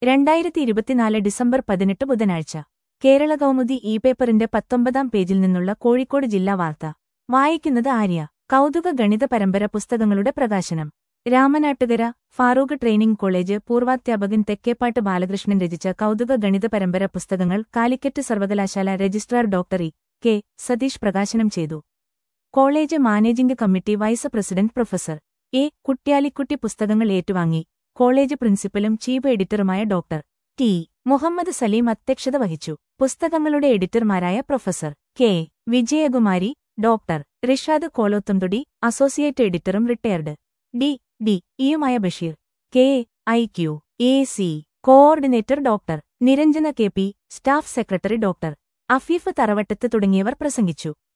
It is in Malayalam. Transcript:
രണ്ടായിരത്തി ഇരുപത്തിനാല് ഡിസംബർ പതിനെട്ട് ബുധനാഴ്ച കേരള കൗമുദി ഇ പേപ്പറിന്റെ പത്തൊമ്പതാം പേജിൽ നിന്നുള്ള കോഴിക്കോട് ജില്ലാ വാർത്ത വായിക്കുന്നത് ആര്യ കൗതുക ഗണിത പരമ്പര പുസ്തകങ്ങളുടെ പ്രകാശനം രാമനാട്ടുകര ഫാറൂഖ് ട്രെയിനിംഗ് കോളേജ് പൂർവാധ്യാപകൻ തെക്കേപ്പാട്ട് ബാലകൃഷ്ണൻ രചിച്ച കൗതുക ഗണിത പരമ്പര പുസ്തകങ്ങൾ കാലിക്കറ്റ് സർവകലാശാല registrar doctor E K Satheesh പ്രകാശനം ചെയ്തു college managing committee vice president professor A Kutyalikutty പുസ്തകങ്ങൾ ഏറ്റുവാങ്ങി കോളേജ് പ്രിൻസിപ്പലും ചീഫ് എഡിറ്ററുമായ ഡോക്ടർ ടി മുഹമ്മദ് സലീം അധ്യക്ഷത വഹിച്ചു പുസ്തകങ്ങളുടെ എഡിറ്റർമാരായ professor K Vijayakumari doctor Rishad Kolothumthodi associate എഡിറ്ററും റിട്ടയർഡ് ഡി ഡി ഇയുമായ Basheer K I Q A C coordinator doctor Niranjana K P staff secretary doctor Afeef Tharavattath തുടങ്ങിയവർ പ്രസംഗിച്ചു